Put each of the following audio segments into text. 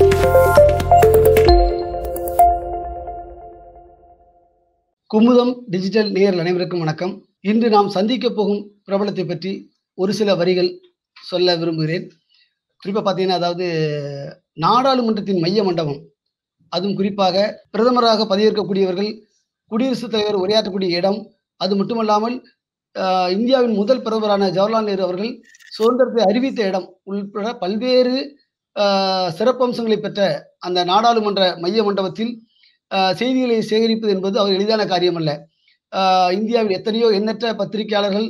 Kumudam digital நேயர்கள் அனைவருக்கும் வணக்கம் இன்று நாம் சந்திக்க போகும் பிரபலத்தை பற்றி ஒரு சில வரிகள் சொல்ல விரும்புகிறேன் குறிப்பாக பார்த்தீங்கன்னா அதாவது நாடாளுமன்றத்தின் மைய மண்டபம் அதுவும் குறிப்பாக பிரதமராக பதவியேற்கக்கூடியவர்கள் குடியரசுத் தலைவர் உரையாற்றக்கூடிய இடம் அது மட்டுமல்லாமல் ஆஹ், இந்தியாவின் முதல் பிரதமரான ஜவஹர்லால் நேரு அவர்கள் சுதந்திரத்தை அறிவித்த இடம் உள்பட பல்வேறு ஆஹ், சிறப்பம்சங்களை பெற்ற அந்த நாடாளுமன்ற மைய மண்டபத்தில் ஆஹ், செய்திகளை சேகரிப்பது என்பது அவர் எளிதான காரியம் அல்ல ஆஹ், இந்தியாவில் எத்தனையோ எண்ணற்ற பத்திரிகையாளர்கள்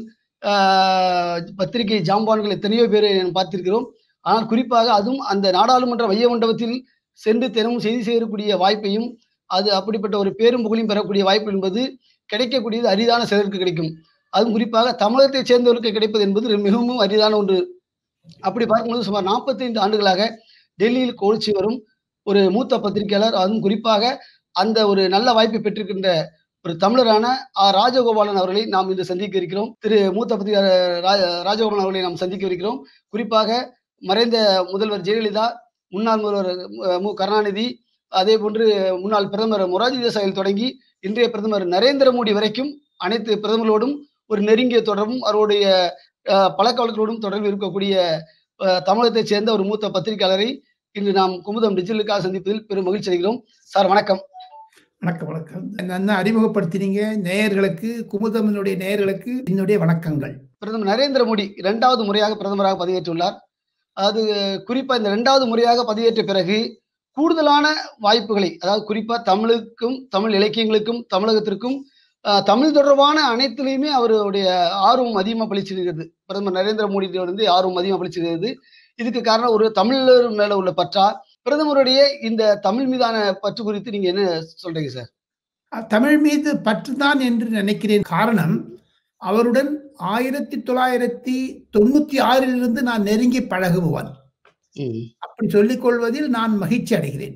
ஆஹ், பத்திரிகை ஜாம்பான்கள் எத்தனையோ பேரை நாம் பார்த்திருக்கிறோம் ஆனால் குறிப்பாக அதுவும் அந்த நாடாளுமன்ற மைய மண்டபத்தில் சென்று தினமும் செய்தி சேரக்கூடிய வாய்ப்பையும் அது அப்படிப்பட்ட ஒரு பேரும் புகழையும் பெறக்கூடிய வாய்ப்பு என்பது கிடைக்கக்கூடியது அரிதான சிலருக்கு கிடைக்கும் அதுவும் குறிப்பாக தமிழகத்தைச் சேர்ந்தவருக்கு கிடைப்பது என்பது மிகவும் அரிதான ஒன்று அப்படி பார்க்கும்போது சுமார் 45 ஆண்டுகளாக டெல்லியில் கோல்ச்சி வரும் ஒரு மூத்த பத்திரிகையாளர் அதுவும் குறிப்பாக அந்த ஒரு நல்ல வாய்ப்பை பெற்றிருக்கின்ற ஒரு தமிழரான ஆ ராஜகோபாலன் அவர்களை நாம் இன்று சந்திக்க இருக்கிறோம் திரு மூத்த பத்திரிகையாளர் ரா- ராஜகோபாலன் அவர்களை நாம் சந்திக்க இருக்கிறோம் குறிப்பாக மறைந்த முதல்வர் ஜெயலலிதா முன்னாள் முதல்வர் அஹ், மு கருணாநிதி அதே போன்று முன்னாள் பிரதமர் மொராஜி தேசாயில் தொடங்கி இன்றைய பிரதமர் நரேந்திர மோடி வரைக்கும் அனைத்து பிரதமர்களோடும் ஒரு நெருங்கிய தொடர்பும் அவருடைய அஹ், பழக்க வழக்கங்களோடும் தொடர்பு இருக்கக்கூடிய அஹ், தமிழகத்தைச் சேர்ந்த ஒரு மூத்த பத்திரிகையாளரை இன்று நாம் குமுதம் டிஜிட்டலுக்காக சந்திப்பதில் பெரும் மகிழ்ச்சி அடைகிறோம் சார் வணக்கம் வணக்கம் வணக்கம் நல்லா அறிமுகப்படுத்தினீங்க நேயர்களுக்கு குமுதமனுடைய நேயர்களுக்கு என்னுடைய வணக்கங்கள் பிரதமர் நரேந்திர மோடி இரண்டாவது முறையாக பிரதமராக பதவியேற்றுள்ளார் அது குறிப்பா இந்த இரண்டாவது முறையாக பதவியேற்ற பிறகு கூடுதலான வாய்ப்புகளை அதாவது குறிப்பா தமிழுக்கும் தமிழ் இலக்கியங்களுக்கும் தமிழகத்திற்கும் ஆஹ், தமிழ் தொடர்பான அனைத்துலையுமே அவருடைய ஆர்வம் அதிகமாக பளிச்சிருக்கிறது பிரதமர் நரேந்திர மோடி வந்து ஆர்வம் அதிகமாக பளிச்சிருக்கிறது இதுக்கு காரணம் ஒரு தமிழர் மேல உள்ள பற்றா பிரதமருடைய இந்த தமிழ் மீதான பற்று குறித்து நீங்க என்ன சொல்றீங்க சார் அஹ், தமிழ் மீது பற்றுதான் என்று நினைக்கிறேன் காரணம் அவருடன் ஆயிரத்தி தொள்ளாயிரத்தி தொண்ணூத்தி ஆறிலிருந்து நான் நெருங்கி பழகுபவன் அப்படி சொல்லிக் கொள்வதில் நான் மகிழ்ச்சி அடைகிறேன்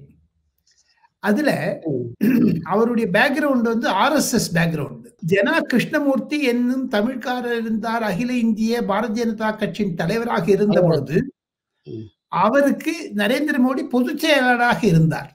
அதுல அவருடைய பேக்ரவுண்ட் வந்து ஆர்எஸ்எஸ் பேக்ரவுண்ட் ஜனா கிருஷ்ணமூர்த்தி என்னும் தமிழ்காரர் இருந்தார் அகில இந்திய பாரதிய ஜனதா கட்சியின் தலைவராக இருந்த பொழுது ம். அவருக்கு நரேந்திர மோடி பொதுச் செயலாளராக இருந்தார்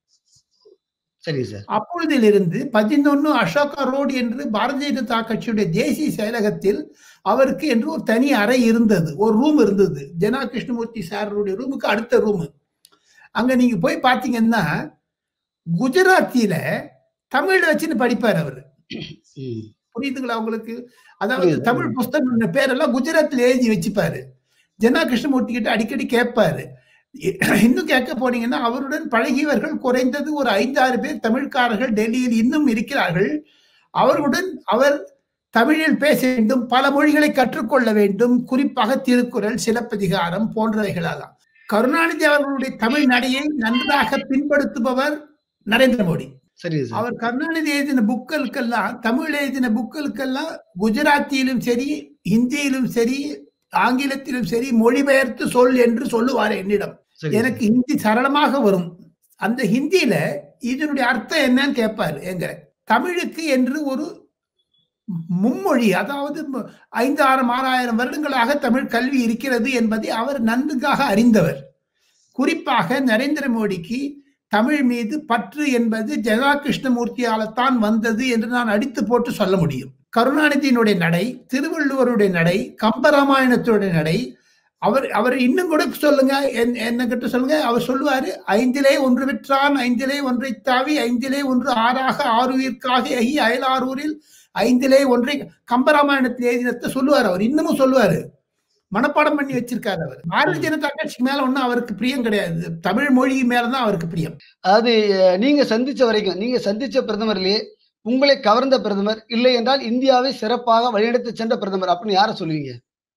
சரிங்க சார் அப்பொழுதிலிருந்து பதினொன்னு அசோகா ரோடு என்று பாரதிய ஜனதா கட்சியுடைய தேசிய செயலகத்தில் அவருக்கு என்று ஒரு தனி அறை இருந்தது ஒரு ரூம் இருந்தது ஜனா கிருஷ்ணமூர்த்தி சாருடைய ரூமுக்கு அடுத்த ரூம் அங்க நீங்க போய் பாத்தீங்கன்னா குஜராத்தில தமிழ் வச்சுன்னு படிப்பார் அவர் ம். புரியுதுங்களா உங்களுக்கு அதாவது புரியுது. தமிழ் புஸ்தகம் பேரெல்லாம் குஜராத்தில் எழுதி வச்சுப்பாரு ஜனா கிருஷ்ணமூர்த்தி கிட்ட அடிக்கடி கேட்பாரு இ- இன்னும் கேட்க போனீங்கன்னா அவருடன் பழகியவர்கள் குறைந்தது ஒரு ஐந்தாறு பேர் தமிழ்காரர்கள் டெல்லியில் இன்னும் இருக்கிறார்கள் அவர்களுடன் அவர் தமிழில் பேச வேண்டும் பல மொழிகளை கற்றுக்கொள்ள வேண்டும் குறிப்பாக திருக்குறள் சிலப்பதிகாரம் போன்றவைகளாலாம் கருணாநிதி அவர்களுடைய தமிழ் நடையை நன்றாக பின்படுத்துபவர் நரேந்திர மோடி சரிங்க சார் அவர் கருணாநிதி எழுதின புக்களுக்கெல்லாம் தமிழ் எழுதின புக்களுக்கெல்லாம் குஜராத்தியிலும் சரி ஹிந்தியிலும் சரி ஆங்கிலத்திலும் சரி மொழிபெயர்த்து சொல் என்று சொல்லுவார் என்னிடம் சரிங்க எனக்கு ஹிந்தி சரளமாக வரும் அந்த ஹிந்தியில இதனுடைய அர்த்தம் என்னன்னு கேட்பாரு எங்க தமிழுக்கு என்று ஒரு மும்மொழி அதாவது ம- ஐந்து ஆறு ஆறாயிரம் வருடங்களாக தமிழ் கல்வி இருக்கிறது என்பதை அவர் நன்றாக அறிந்தவர் குறிப்பாக நரேந்திர மோடிக்கு தமிழ் மீது பற்று என்பது ஜெகா கிருஷ்ணமூர்த்தியால்தான் வந்தது என்று நான் அடித்து போட்டு சொல்ல முடியும் கருணாநிதியினுடைய நடை திருவள்ளுவருடைய நடை கம்பராமாயணத்துடைய நடை அவர் அவர் இன்னும் கூட சொல்லுங்க என்- என்ன கிட்ட சொல்லுங்க அவர் சொல்லுவாரு ஐந்திலே ஒன்று விற்றான் ஐந்திலே ஒன்றை தாவி ஐந்திலே ஒன்று ஆறாக ஆறுவிற்காக எகி அயலாரூரில் ஐந்திலே ஒன்றை கம்பராமாயணத்தில் எழுதினத்தை சொல்லுவார் அவர் இன்னமும் சொல்லுவாரு மனப்பாடம் பண்ணி வச்சிருக்காரு அவர் பாரதிய ஜனதா கட்சிக்கு மேல ஒன்றும் அவருக்கு பிரியம் கிடையாது தமிழ் மொழி மேலதான் அவருக்கு பிரியம் அதாவது அஹ், நீங்க சந்திச்ச வரைக்கும் நீங்க சந்திச்ச பிரதமர்லயே உங்களை கவர்ந்த பிரதமர் இல்லை என்றால் இந்தியாவை சிறப்பாக வழிநடத்தி சென்ற பிரதமர் அப்படின்னு யாரை சொல்லுவீங்க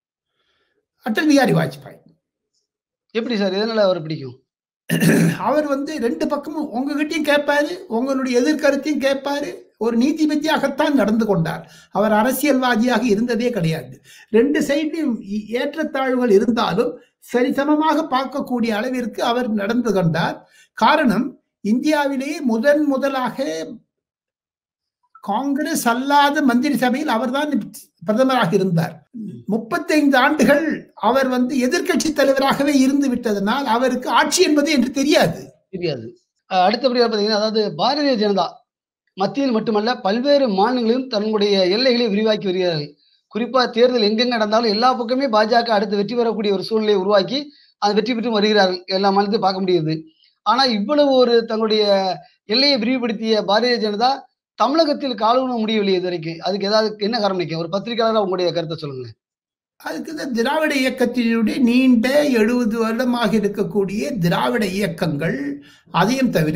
அடல் பிகாரி வாஜ்பாய் எப்படி சார் எதனால அவர் பிடிக்கும் அவர் வந்து ரெண்டு பக்கமும் உங்ககிட்டயும் கேட்பாரு உங்களுடைய எதிர்கருத்தையும் கேட்பாரு ஒரு நீதிபதியாகத்தான் நடந்து கொண்டார் அவர் அரசியல்வாதியாக இருந்ததே கிடையாது ரெண்டு சைட்லையும் இ- ஏற்றத்தாழ்வுகள் இருந்தாலும் சரிசமமாக பார்க்கக்கூடிய அளவிற்கு அவர் நடந்து கொண்டார் காரணம் இந்தியாவிலேயே முதன் முதலாக காங்கிரஸ் அல்லாத மந்திரி சபையில் அவர்தான் பிரதமராக இருந்தார் முப்பத்தைந்து ஆண்டுகள் அவர் வந்து எதிர்க்கட்சி தலைவராகவே இருந்து விட்டதனால் அவருக்கு ஆட்சி என்பது என்று தெரியாது தெரியாது அஹ் அடுத்தபடியாக பார்த்தீங்கன்னா அதாவது பாரதிய ஜனதா மத்தியில் மட்டுமல்ல பல்வேறு மாநிலங்களிலும் தங்களுடைய எல்லைகளை விரிவாக்கி வருகிறார்கள் குறிப்பா தேர்தல் எங்கெங்க நடந்தாலும் எல்லா பக்கமே பாஜக அடுத்து வெற்றி பெறக்கூடிய ஒரு சூழ்நிலையை உருவாக்கி அது வெற்றி பெற்று வருகிறார்கள் எல்லா மாநிலத்தையும் பார்க்க முடியுது ஆனா இவ்வளவு ஒரு தங்களுடைய எல்லையை விரிவுபடுத்திய பாரதிய ஜனதா தமிழகத்தில் காலூன முடியவில்லை இது வரைக்கும் அதுக்கு ஏதாவது என்ன காரணம் நினைக்கும் ஒரு பத்திரிகையாளராக உங்களுடைய கருத்தை சொல்லுங்க அதுக்கு இந்த திராவிட இயக்கத்தினுடைய நீண்ட எழுபது வருடமாக இருக்கக்கூடிய திராவிட இயக்கங்கள் அதையும் தவிர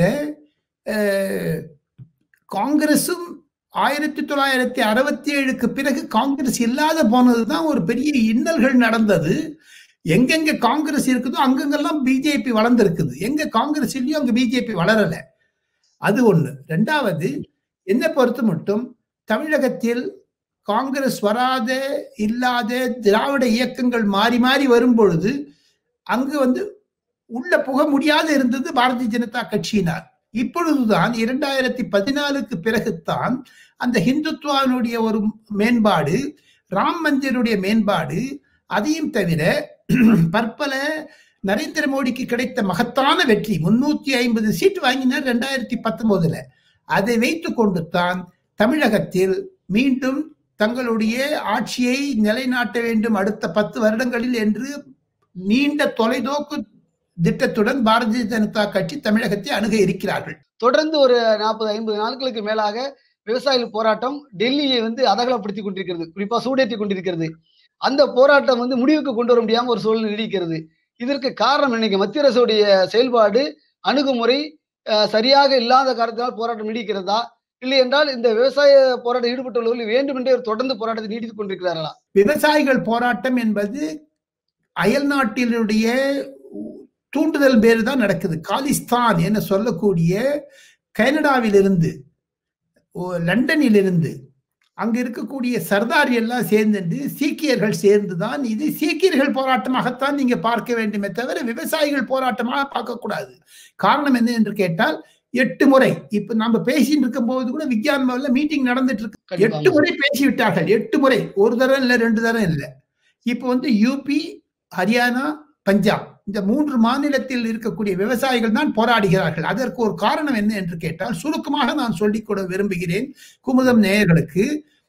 அஹ், காங்கிரசும் ஆயிரத்தி தொள்ளாயிரத்தி அறுபத்தி ஏழுக்கு பிறகு காங்கிரஸ் இல்லாத போனதுதான் ஒரு பெரிய இன்னல்கள் நடந்தது எங்கெங்க காங்கிரஸ் இருக்குதோ அங்கங்கெல்லாம் பிஜேபி வளர்ந்துருக்குது எங்க காங்கிரஸ் இல்லையோ அங்க பிஜேபி வளரல அது ஒண்ணு ரெண்டாவது என்னை பொறுத்த மட்டும் தமிழகத்தில் காங்கிரஸ் வராத இல்லாத திராவிட இயக்கங்கள் மாறி மாறி வரும் பொழுது அங்கு வந்து உள்ள புக முடியாது இருந்தது பாரதிய ஜனதா கட்சியினார் இப்பொழுதுதான் இரண்டாயிரத்தி பதினாலுக்கு பிறகுதான் அந்த ஹிந்துத்வானுடைய ஒரு மேம்பாடு ராம் மந்திருடைய மேம்பாடு அதையும் தவிர பற்பல நரேந்திர மோடிக்கு கிடைத்த மகத்தான வெற்றி முன்னூத்தி ஐம்பது சீட் வாங்கினார் ரெண்டாயிரத்தி பத்தொன்பதுல அதை வைத்து கொண்டு தான் தமிழகத்தில் மீண்டும் தங்களுடைய ஆட்சியை நிலைநாட்ட வேண்டும் அடுத்த பத்து வருடங்களில் என்று நீண்ட தொலைநோக்கு திட்டத்துடன் பாரதிய ஜனதா கட்சி தமிழகத்தை அணுக இருக்கிறார்கள் தொடர்ந்து ஒரு நாற்பது ஐம்பது நாட்களுக்கு மேலாக விவசாயிகள் போராட்டம் டெல்லியை வந்து அதகலப்படுத்தி கொண்டிருக்கிறது குறிப்பா சூடேற்றி கொண்டிருக்கிறது அந்த போராட்டம் வந்து முடிவுக்கு கொண்டு வர முடியாம ஒரு சூழ்நிலை நீடிக்கிறது இதற்கு காரணம் இன்னைக்கு மத்திய அரசுடைய செயல்பாடு அணுகுமுறை அஹ், சரியாக இல்லாத காரணத்தினால் போராட்டம் நீடிக்கிறதா இல்லை என்றால் இந்த விவசாய போராட்டம் ஈடுபட்டுள்ளவர்கள் வேண்டுமென்றே ஒரு தொடர்ந்து போராட்டத்தை நீடித்துக் கொண்டிருக்கிறார்களா விவசாயிகள் போராட்டம் என்பது அயல் நாட்டினுடைய தூண்டுதல் பேரு தான் நடக்குது காலிஸ்தான் என சொல்லக்கூடிய கனடாவிலிருந்து ஓ- லண்டனிலிருந்து அங்க இருக்கக்கூடிய சர்தார் எல்லாம் சேர்ந்து சீக்கியர்கள் சேர்ந்துதான் இது சீக்கியர்கள் போராட்டமாகத்தான் நீங்க பார்க்க வேண்டுமே தவிர விவசாயிகள் போராட்டமாக பார்க்கக்கூடாது காரணம் என்ன என்று கேட்டால் எட்டு முறை இப்ப நம்ம பேசிட்டு இருக்கும் போது கூட விக்யான் பவன்ல மீட்டிங் நடந்துட்டு இருக்கு கண்டிப்பா. எட்டு முறை பேசிவிட்டார்கள் எட்டு முறை ஒரு தரம் இல்ல ரெண்டு தரம் இல்ல இப்ப வந்து யூபி ஹரியானா பஞ்சாப் இந்த மூன்று மாநிலத்தில் இருக்கக்கூடிய விவசாயிகள் தான் போராடுகிறார்கள் அதற்கு ஒரு காரணம் என்ன என்று கேட்டால் சுருக்கமாக நான் சொல்லிக் கொள்ள விரும்புகிறேன் குமுதம் நேயர்களுக்கு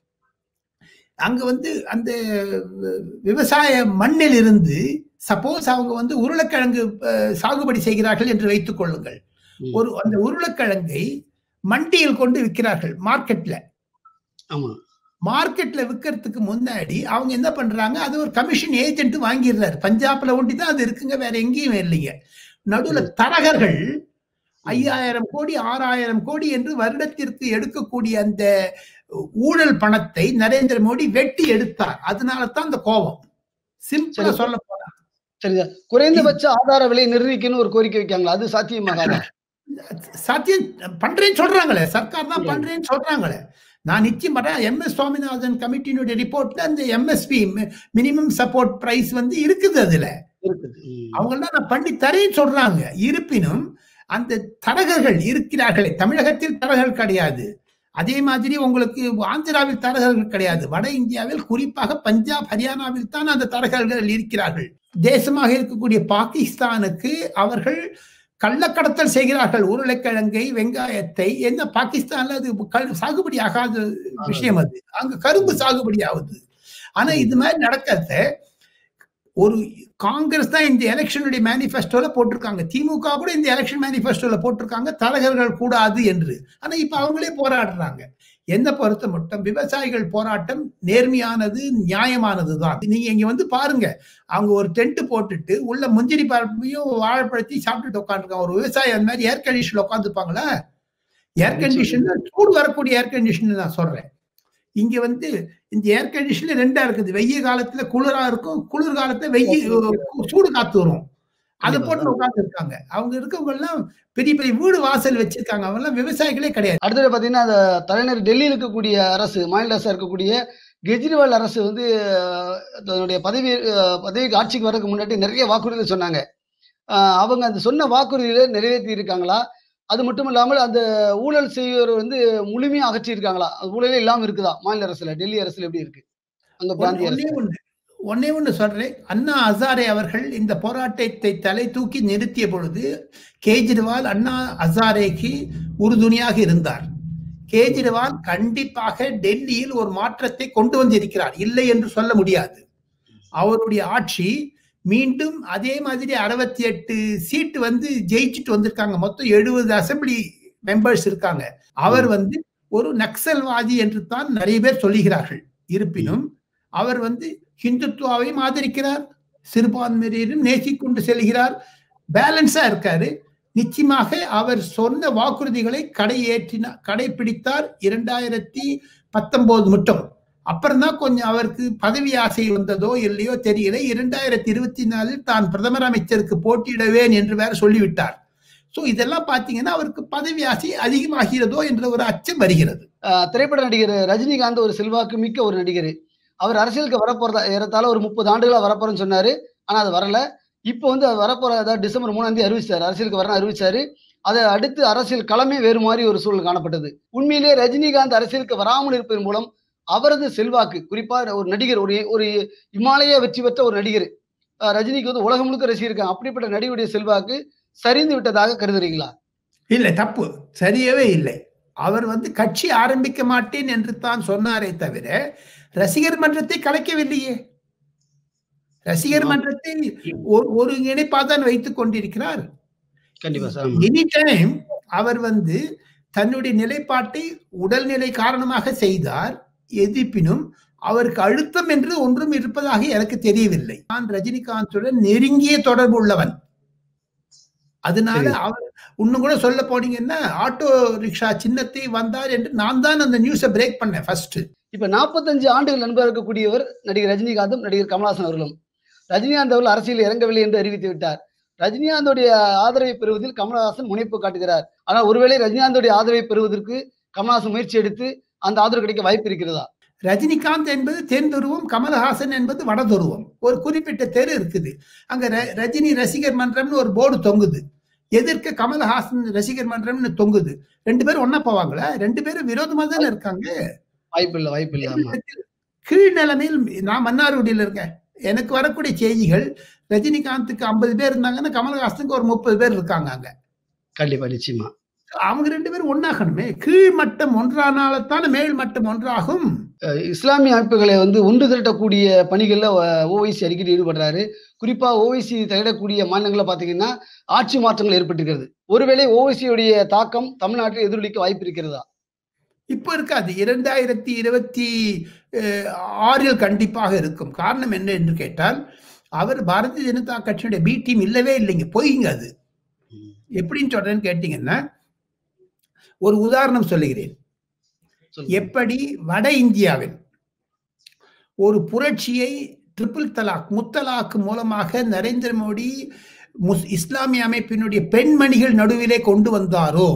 அங்க வந்து அந்த வி- விவசாய மண்ணில் இருந்து சப்போஸ் அவங்க வந்து உருளைக்கிழங்கு அஹ், சாகுபடி செய்கிறார்கள் என்று வைத்துக் கொள்ளுங்கள் ம். ஒரு அந்த உருளைக்கிழங்கை மண்டியில் கொண்டு விற்கிறார்கள் மார்க்கெட்ல ஆமா மார்க்கெட்ல விற்கிறதுக்கு முன்னாடி அவங்க என்ன பண்றாங்க அது ஒரு கமிஷன் ஏஜென்ட் வாங்கிடுறாரு பஞ்சாப்ல ஒண்டி தான் அது இருக்குங்க வேற எங்கேயும் இல்லைங்க நடுவுல தரகர்கள் ஐயாயிரம் கோடி ஆறாயிரம் கோடி என்று வருடத்திற்கு எடுக்கக்கூடிய அந்த ஊழல் பணத்தை நரேந்திர மோடி வெட்டி எடுத்தார் அதனால தான் அந்த கோபம் சிம்பிளா சரி. சொல்ல போனா சரிதா குறைந்தபட்ச ஆதார விலை நிர்ணயிக்கணும்னு ஒரு கோரிக்கை வைக்காங்களா அது சாத்தியமாகாதா சத்தியம் பண்றேன்னு சொல்றாங்களே சர்க்கார் தான் சரி. பண்றேன்னு சொல்றாங்களே நான் நிச்சயம் பண்றேன் எம் எஸ் சுவாமிநாதன் கமிட்டியினுடைய ரிப்போர்ட்ல அந்த எம்எஸ்பி மினிமம் சப்போர்ட் பிரைஸ் வந்து இருக்குது அதுல இருக்குது ம். அவங்கெல்லாம் நான் பண்ணி தரேன்னு சொல்றாங்க இருப்பினும் அந்த தரகர்கள் இருக்கிறார்களே தமிழகத்தில் தரகர்கள் கிடையாது அதே மாதிரி உங்களுக்கு ஆந்திராவில் தரகர்கள் கிடையாது வட இந்தியாவில் குறிப்பாக பஞ்சாப் ஹரியானாவில் தான் அந்த தரகர்கள் இருக்கிறார்கள் தேசமாக இருக்கக்கூடிய பாகிஸ்தானுக்கு அவர்கள் கள்ளக்கடத்தல் செய்கிறார்கள் உருளைக்கிழங்கை வெங்காயத்தை என்ன பாகிஸ்தான்ல அது கல்- சாகுபடி ஆகாத விஷயம் அது அங்க கரும்பு சாகுபடி ஆகுது ஆனா இது மாதிரி நடக்கிறத ஒரு காங்கிரஸ் தான் இந்த எலெக்ஷனுடைய மேனிஃபெஸ்டோல போட்டிருக்காங்க திமுக கூட இந்த எலெக்ஷன் மேனிஃபெஸ்டோல போட்டிருக்காங்க தரகர்கள் கூடாது என்று ஆனா இப்ப அவங்களே போராடுறாங்க என்ன பொறுத்த மட்டும் விவசாயிகள் போராட்டம் நேர்மையானது நியாயமானது தான் நீங்க இங்க வந்து பாருங்க அவங்க ஒரு டென்ட் போட்டுட்டு உள்ள முந்திரி பரப்பையும் வாழைப்பழத்தையும் சாப்பிட்டுட்டு உட்காந்துருக்காங்க ஒரு விவசாயி அந்த மாதிரி ஏர் கண்டிஷன்ல உட்காந்துப்பாங்களா ஏர் கண்டிஷன் சூடு வரக்கூடிய ஏர் கண்டிஷன் நான் சொல்றேன் இங்க வந்து இந்த ஏர் கண்டிஷன்ல ரெண்டா இருக்குது வெய்ய காலத்துல குளிரா இருக்கும் குளிர் காலத்துல வெய்ய சூடு காத்து வரும் அதை போட்டு உட்கார்ந்து இருக்காங்க அவங்க இருக்கவங்க எல்லாம் பெரிய பெரிய வீடு வாசல் வச்சிருக்காங்க அவங்க எல்லாம் விவசாயிகளே கிடையாது அடுத்தது பார்த்தீங்கன்னா அந்த தலைநகர் டெல்லியில் இருக்கக்கூடிய அரசு மாநில அரசா இருக்கக்கூடிய கெஜ்ரிவால் அரசு வந்து அஹ், தன்னுடைய பதவி அஹ், பதவிக்கு ஆட்சிக்கு வரதுக்கு முன்னாடி நிறைய வாக்குறுதிகள் சொன்னாங்க அஹ், அவங்க அந்த சொன்ன வாக்குறுதிகளை நிறைவேற்றி இருக்காங்களா அது மட்டும் இல்லாமல் அந்த ஊழல் செய்வர் வந்து முழுமையா அகற்றியிருக்காங்களா அது ஊழலே இல்லாம இருக்குதா மாநில அரசுல டெல்லி அரசுல எப்படி இருக்கு அங்க பிராந்திய ஒன்னே அரசு ஒண்ணு ஒன்னே ஒண்ணு சொல்றேன் அண்ணா ஹசாரே அவர்கள் இந்த போராட்டத்தை தலை தூக்கி நிறுத்திய பொழுது கேஜ்ரிவால் அண்ணா ஹசாரேக்கு உறுதுணையாக இருந்தார் கேஜ்ரிவால் கண்டிப்பாக டெல்லியில் ஒரு மாற்றத்தை கொண்டு வந்திருக்கிறார் இல்லை என்று சொல்ல முடியாது அவருடைய ஆட்சி மீண்டும் அதே மாதிரி அறுபத்தி எட்டு சீட்டு வந்து ஜெயிச்சுட்டு வந்திருக்காங்க மொத்தம் எழுபது அசெம்பிளி மெம்பர்ஸ் இருக்காங்க அவர் வந்து ஒரு நக்சல்வாதி என்று தான் நிறைய பேர் சொல்லுகிறார்கள் இருப்பினும் அவர் வந்து ஹிந்துத்துவாவையும் ஆதரிக்கிறார் சிறுபான்மையினரும் நேசிக்கொண்டு செல்கிறார் பேலன்ஸா இருக்காரு நிச்சயமாக அவர் சொன்ன வாக்குறுதிகளை கடையேற்றினா கடைபிடித்தார் இரண்டாயிரத்தி பத்தொன்பது மட்டும் அப்புறம் தான் கொஞ்சம் அவருக்கு பதவி ஆசை வந்ததோ இல்லையோ தெரியல இரண்டாயிரத்தி இருபத்தி நாலில் தான் பிரதமர் அமைச்சருக்கு போட்டியிடுவேன் என்று வேற சொல்லிவிட்டார் சோ இதெல்லாம் பாத்தீங்கன்னா அவருக்கு பதவி ஆசை அதிகமாகிறதோ என்ற ஒரு அச்சம் வருகிறது ஆஹ் திரைப்பட நடிகர் ரஜினிகாந்த் ஒரு செல்வாக்கு மிக்க ஒரு நடிகர் அவர் அரசியலுக்கு வரப்போறதா ஏறத்தாழ ஒரு முப்பது ஆண்டுகளா வரப்போறேன்னு சொன்னாரு ஆனா அது வரல இப்போ வந்து அது வரப்போற அதாவது டிசம்பர் மூணாம் தேதி அறிவிச்சாரு அரசியலுக்கு வரணும் அறிவிச்சாரு அதை அடுத்து அரசியல் களமே வேறு மாதிரி ஒரு சூழல் காணப்பட்டது உண்மையிலேயே ரஜினிகாந்த் அரசியலுக்கு வராமல் இருப்பதன் மூலம் அவரது செல்வாக்கு குறிப்பா ஒரு நடிகர் ஒரு ஒரு இமாலய வெற்றி பெற்ற ஒரு நடிகர் ஆஹ் ரஜினிக்கு வந்து உலகம் முழுக்க ரசிகர் இருக்காங்க அப்படிப்பட்ட நடிகருடைய செல்வாக்கு சரிந்து விட்டதாக கருதுறீங்களா இல்ல தப்பு சரியவே இல்லை அவர் வந்து கட்சி ஆரம்பிக்க மாட்டேன் என்று தான் சொன்னாரே தவிர ரசிகர் மன்றத்தை கலைக்கவில்லையே ரசிகர் ஆமா. மன்றத்தை ஒரு ஒரு இணைப்பாக தான் வைத்துக் கொண்டிருக்கிறார் கண்டிப்பா சார் எனி டைம் அவர் வந்து தன்னுடைய நிலைப்பாட்டை உடல்நிலை காரணமாக செய்தார் எதிர்ப்பினும் அவருக்கு அழுத்தம் என்று ஒன்றும் இருப்பதாக எனக்கு தெரியவில்லை நான் ரஜினிகாந்துடன் நெருங்கிய தொடர்பு உள்ளவன் அதனால சரி. அவர் இன்னும் கூட சொல்ல போனீங்கன்னா ஆட்டோ ரிக்ஷா சின்னத்தை வந்தார் என்று நான் தான் அந்த நியூஸை பிரேக் பண்ணேன் ஃபர்ஸ்ட் இப்ப நாற்பத்தஞ்சு ஆண்டுகள் நண்பர் இருக்கக்கூடியவர் நடிகர் ரஜினிகாந்தும் நடிகர் கமலஹாசன் அவர்களும் ரஜினிகாந்த் அவர்கள் அரசியல் இறங்கவில்லை என்று அறிவித்து விட்டார் ரஜினிகாந்தோடைய ஆதரவை பெறுவதில் கமலஹாசன் முனைப்பு காட்டுகிறார் ஆனால் ஒருவேளை ரஜினிகாந்தோடைய ஆதரவை பெறுவதற்கு கமலஹாசன் முயற்சி எடுத்து அந்த ஆதரவு கிடைக்க வாய்ப்பு இருக்கிறதா ரஜினிகாந்த் என்பது தென் துருவம் கமலஹாசன் என்பது வட துருவம் ஒரு குறிப்பிட்ட தெரு இருக்குது அங்க ர- ரஜினி ரசிகர் மன்றம்னு ஒரு போர்டு தொங்குது எதிர்க்க கமலஹாசன் ரசிகர் மன்றம்னு தொங்குது ரெண்டு பேரும் ஒன்னா போவாங்களா ரெண்டு பேரும் விரோதமா தானே இருக்காங்க வாய்ப்பு இல்லை வாய்ப்பு இல்லை ஆமா கீழ் நிலைமையில் நான் மன்னார்குடியில் இருக்கேன் எனக்கு வரக்கூடிய செய்திகள் ரஜினிகாந்துக்கு ஐம்பது பேர் இருந்தாங்கன்னா கமலஹாசனுக்கு ஒரு முப்பது பேர் இருக்காங்க அங்க கண்டிப்பா நிச்சயமா அவங்க ரெண்டு பேரும் ஒன்னாகணுமே கீழ் மட்டம் ஒன்றானால்தானே மேல் மட்டம் ஒன்றாகும் அஹ் இஸ்லாமிய அமைப்புகளை வந்து ஒன்று திரட்டக்கூடிய பணிகள்ல ஓவைசி அடிக்கடி ஈடுபடுறாரு குறிப்பா ஓவைசி தலையிடக்கூடிய மாநிலங்களில் பாத்தீங்கன்னா ஆட்சி மாற்றங்கள் ஏற்பட்டிருக்கிறது ஒருவேளை ஓவைசியுடைய தாக்கம் தமிழ்நாட்டில் எதிரொலிக்க வாய்ப்பு இருக்கிறதா இப்போ இருக்காது இரண்டாயிரத்தி இருபத்தி அஹ், ஆறில் கண்டிப்பாக இருக்கும் காரணம் என்ன என்று கேட்டால் அவர் பாரதிய ஜனதா கட்சியுடைய பி டீம் இல்லவே இல்லைங்க பொய்ங்க அது எப்படின்னு சொல்றேன்னு கேட்டீங்கன்னா ஒரு உதாரணம் சொல்லுகிறேன் சொல்லுங்க. எப்படி வட இந்தியாவில் ஒரு புரட்சியை ட்ரிபிள் தலாக் முத்தலாக் மூலமாக நரேந்திர மோடி முஸ் இஸ்லாமிய அமைப்பினுடைய பெண்மணிகள் நடுவிலே கொண்டு வந்தாரோ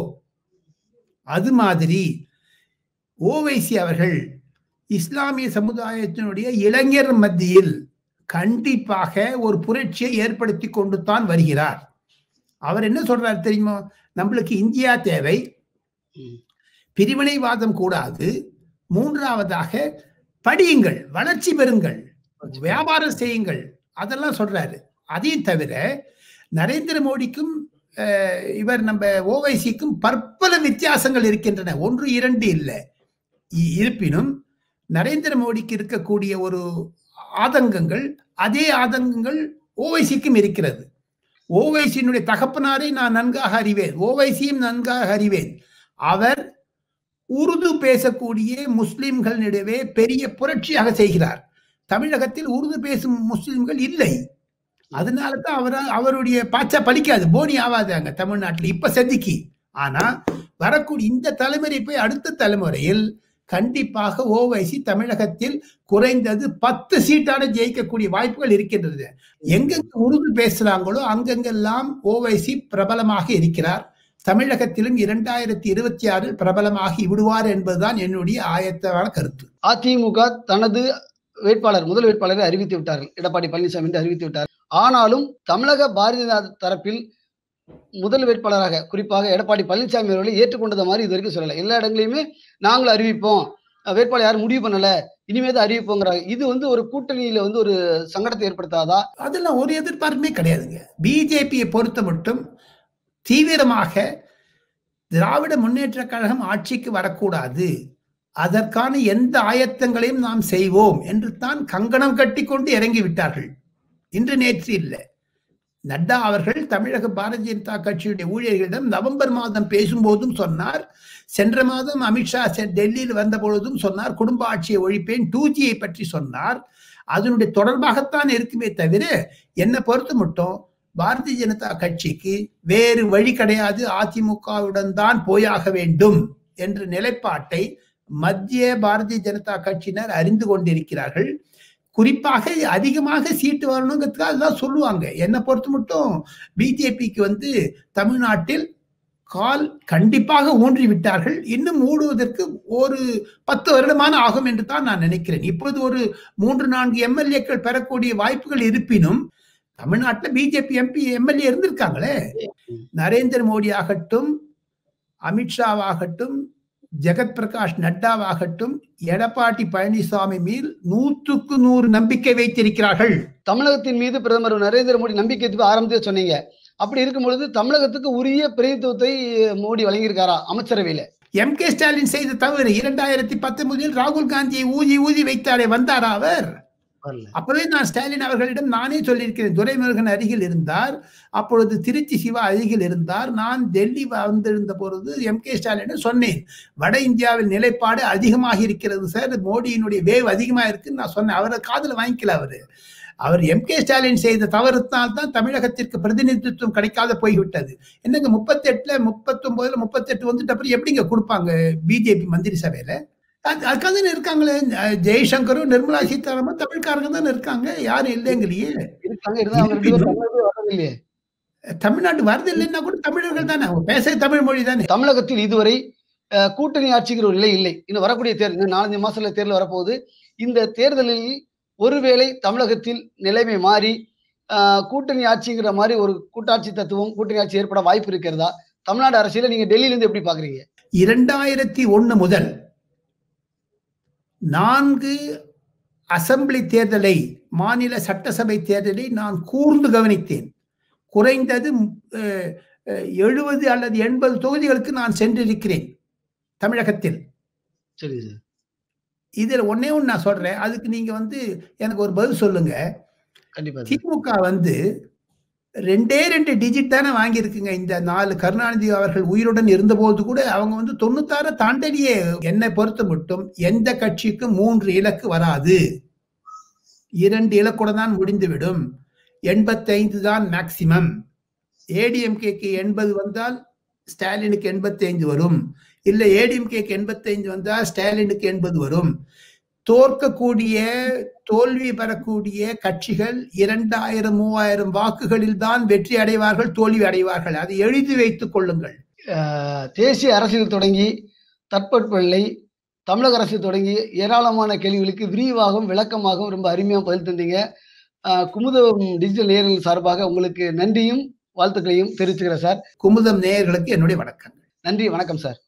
அது மாதிரி ஓவைசி அவர்கள் இஸ்லாமிய சமுதாயத்தினுடைய இளைஞர் மத்தியில் கண்டிப்பாக ஒரு புரட்சியை ஏற்படுத்தி கொண்டு தான் வருகிறார் அவர் என்ன சொல்றார் தெரியுமா நம்மளுக்கு இந்தியா தேவை ம். பிரிவினைவாதம் கூடாது மூன்றாவதாக படியுங்கள் வளர்ச்சி பெறுங்கள் வியாபாரம் செய்யுங்கள் அதெல்லாம் சொல்றாரு அதையும் தவிர நரேந்திர மோடிக்கும் அஹ், இவர் நம்ம ஓவைசிக்கும் பற்பல வித்தியாசங்கள் இருக்கின்றன ஒன்று இரண்டு இல்லை இ- இருப்பினும் நரேந்திர மோடிக்கு இருக்கக்கூடிய ஒரு ஆதங்கங்கள் அதே ஆதங்கங்கள் ஓவைசிக்கும் இருக்கிறது ஓவைசியினுடைய தகப்பனாரை நான் நன்காக அறிவேன் ஓவைசியும் நன்காக அறிவேன் அவர் உருது பேசக்கூடிய முஸ்லிம்களிடையே பெரிய புரட்சியாக செய்கிறார் தமிழகத்தில் உருது பேசும் முஸ்லிம்கள் இல்லை அதனால தான் அவர் அவருடைய பாச்சா பலிக்காது போனி ஆகாது அங்க தமிழ்நாட்டில் இப்ப செதுக்கி ஆனா வரக்கூடிய இந்த தலைமுறை போய் அடுத்த தலைமுறையில் கண்டிப்பாக ஓவைசி தமிழகத்தில் குறைந்தது பத்து சீட்டான ஜெயிக்கக்கூடிய வாய்ப்புகள் இருக்கின்றது எங்கெங்க உருது பேசுறாங்களோ அங்கெங்கெல்லாம் ஓவைசி பிரபலமாக இருக்கிறார் தமிழகத்திலும் இரண்டாயிரத்தி இருபத்தி ஆறில் பிரபலமாகி விடுவார் என்பதுதான் என்னுடைய ஆயத்தமான கருத்து அதிமுக தனது வேட்பாளர் முதல் வேட்பாளரை அறிவித்து விட்டார்கள் எடப்பாடி பழனிசாமி என்று அறிவித்து விட்டார் ஆனாலும் தமிழக பாரதிய ஜனதா தரப்பில் முதல் வேட்பாளராக குறிப்பாக எடப்பாடி பழனிசாமி அவர்களை ஏற்றுக்கொண்டத மாதிரி இது வரைக்கும் சொல்லலை எல்லா இடங்களையுமே நாங்களும் அறிவிப்போம் அஹ் வேட்பாளர் யாரும் முடிவு பண்ணல இனிமே தான் அறிவிப்போங்கிறாங்க இது வந்து ஒரு கூட்டணியில வந்து ஒரு சங்கடத்தை ஏற்படுத்தாதா அதெல்லாம் ஒரு எதிர்பார்ப்புமே கிடையாதுங்க பிஜேபியை பொறுத்த மட்டும் தீவிரமாக திராவிட முன்னேற்ற கழகம் ஆட்சிக்கு வரக்கூடாது அதற்கான எந்த ஆயத்தங்களையும் நாம் செய்வோம் என்று தான் கங்கணம் கட்டி கொண்டு இறங்கி விட்டார்கள் இன்று நேற்று இல்லை நட்டா அவர்கள் தமிழக பாரதிய ஜனதா கட்சியுடைய ஊழியர்களிடம் நவம்பர் மாதம் பேசும்போதும் சொன்னார் சென்ற மாதம் அமித்ஷா செ- டெல்லியில் வந்த பொழுதும் சொன்னார் குடும்ப ஆட்சியை ஒழிப்பேன் டூ ஜியை பற்றி சொன்னார் அதனுடைய தொடர்பாகத்தான் இருக்குமே தவிர என்னை பொறுத்த மட்டும் பாரதிய ஜனதா கட்சிக்கு வேறு வழி கிடையாது அதிமுகவுடன் தான் போயாக வேண்டும் என்ற நிலைப்பாட்டை மத்திய பாரதிய ஜனதா கட்சியினர் அறிந்து கொண்டிருக்கிறார்கள் குறிப்பாக அதிகமாக சீட்டு வரணுங்கிறதுக்காக அதுதான் சொல்லுவாங்க என்னை பொறுத்த மட்டும் பிஜேபிக்கு வந்து தமிழ்நாட்டில் கால் கண்டிப்பாக ஊன்றி விட்டார்கள் இன்னும் மூடுவதற்கு ஒரு பத்து வருடமான ஆகும் என்று தான் நான் நினைக்கிறேன் இப்போது ஒரு மூன்று நான்கு எம்எல்ஏக்கள் பெறக்கூடிய வாய்ப்புகள் இருப்பினும் தமிழ்நாட்டில் பிஜேபி எம்பி எம்எல்ஏ இருந்திருக்காங்களே நரேந்திர மோடி ஆகட்டும் அமித்ஷாவாகட்டும் ஜெகத் பிரகாஷ் நட்டாவாகட்டும் எடப்பாடி பழனிசாமி மேல் நூற்றுக்கு நூறு நம்பிக்கை வைத்திருக்கிறார்கள் தமிழகத்தின் மீது பிரதமர் நரேந்திர மோடி நம்பிக்கை வைத்து ஆரம்பத்தில் சொன்னீங்க அப்படி இருக்கும் பொழுது தமிழகத்துக்கு உரிய பிரதித்துவத்தை மோடி வழங்கியிருக்காரா அமைச்சரவையில எம் கே ஸ்டாலின் செய்த தவறு இரண்டாயிரத்தி பத்தொன்பதில் ராகுல் காந்தியை ஊதி ஊதி வைத்தாரே வந்தாரா அவர் வரல அப்பவே நான் ஸ்டாலின் அவர்களிடம் நானே சொல்லியிருக்கிறேன் துரைமுருகன் அருகில் இருந்தார் அப்பொழுது திருச்சி சிவா அருகில் இருந்தார் நான் டெல்லி வந்திருந்த பொழுது எம் கே ஸ்டாலின் சொன்னேன் வட இந்தியாவில் நிலைப்பாடு அதிகமாக இருக்கிறது சார் மோடியினுடைய வேவ் அதிகமாக இருக்குன்னு நான் சொன்னேன் அவரை காதுல வாங்கிக்கல அவரு அவர் எம் கே ஸ்டாலின் செய்த தவறுத்தால் தான் தமிழகத்திற்கு பிரதிநிதித்துவம் கிடைக்காத போய்விட்டது என்னங்க முப்பத்தெட்டுல முப்பத்தொன்பதுல முப்பத்தெட்டு வந்துட்டு அப்புறம் எப்படிங்க கொடுப்பாங்க பிஜேபி மந்திரி சபையில அது- அதுக்காக தானே இருக்காங்களே அஹ் ஜெய்சங்கரும் நிர்மலா சீதாராமன் தமிழ்காரங்க தானே இருக்காங்க யாரும் இல்லைங்களையே இருக்காங்க இருந்தா அவங்க ரெண்டு பேரும் தமிழகத்துக்கு வரது இல்லையே தமிழ்நாட்டு வரது இல்லைன்னா கூட தமிழர்கள் தானே அவங்க பேச தமிழ் மொழி தானே தமிழகத்தில் இதுவரை அஹ், கூட்டணி ஆட்சிக்கிற ஒரு நிலை இல்லை இன்னும் வரக்கூடிய தேர்தல் இன்னும் நாலஞ்சு மாசத்துல தேர்தல் வரப்போகுது இந்த தேர்தலில் ஒருவேளை தமிழகத்தில் நிலைமை மாறி அஹ், கூட்டணி ஆட்சிங்கிற மாதிரி ஒரு கூட்டாட்சி தத்துவம் கூட்டணி ஆட்சி ஏற்பட வாய்ப்பு இருக்கிறதா தமிழ்நாடு அரசியல நீங்க டெல்லியில இருந்து எப்படி பாக்குறீங்க இரண்டாயிரத்தி ஒண்ணு முதல் நான்கு அசெம்பிளி தேர்தலை மாநில சட்டசபை தேர்தலை நான் கூர்ந்து கவனித்தேன் குறைந்தது எழுபது அல்லது எண்பது தொகுதிகளுக்கு நான் சென்றிருக்கிறேன் தமிழகத்தில் சரி சார் இதுல ஒன்னே ஒன்று நான் சொல்றேன் அதுக்கு நீங்க வந்து எனக்கு ஒரு பதில் சொல்லுங்க கண்டிப்பா சார். திமுக வந்து ரெண்டே ரெண்டு டிஜிட் தானே வாங்கியிருக்குங்க இந்த நாலு கருணாநிதி அவர்கள் உயிருடன் இருந்தபோது கூட அவங்க வந்து தொண்ணூத்தாறு தாண்டலியே என்னை பொறுத்த மட்டும் எந்த கட்சிக்கும் மூன்று இலக்கு வராது இரண்டு இலக்குடன் தான் முடிந்துவிடும் எண்பத்தைந்து தான் மேக்சிமம் ஏடிஎம்கேக்கு எண்பது வந்தால் ஸ்டாலினுக்கு எண்பத்தைந்து வரும் இல்ல ஏடிஎம்கேக்கு எண்பத்தைந்து வந்தால் ஸ்டாலினுக்கு எண்பது வரும் தோற்கக்கூடிய தோல்வி பெறக்கூடிய கட்சிகள் இரண்டாயிரம் மூவாயிரம் வாக்குகளில் தான் வெற்றி அடைவார்கள் தோல்வி அடைவார்கள் அதை எழுதி வைத்துக் கொள்ளுங்கள் அஹ், தேசிய அரசியல் தொடங்கி தட்பவெப்ப நிலை தமிழக அரசு தொடங்கி ஏராளமான கேள்விகளுக்கு விரிவாகவும் விளக்கமாகவும் ரொம்ப அருமையாக பதில் தந்தீங்க அஹ், குமுதம் டிஜிட்டல் நேயர்கள் சார்பாக உங்களுக்கு நன்றியும் வாழ்த்துக்களையும் தெரிவிச்சுக்கிறேன் சார் குமுதம் நேயர்களுக்கு என்னுடைய வணக்கம் நன்றி வணக்கம் சார்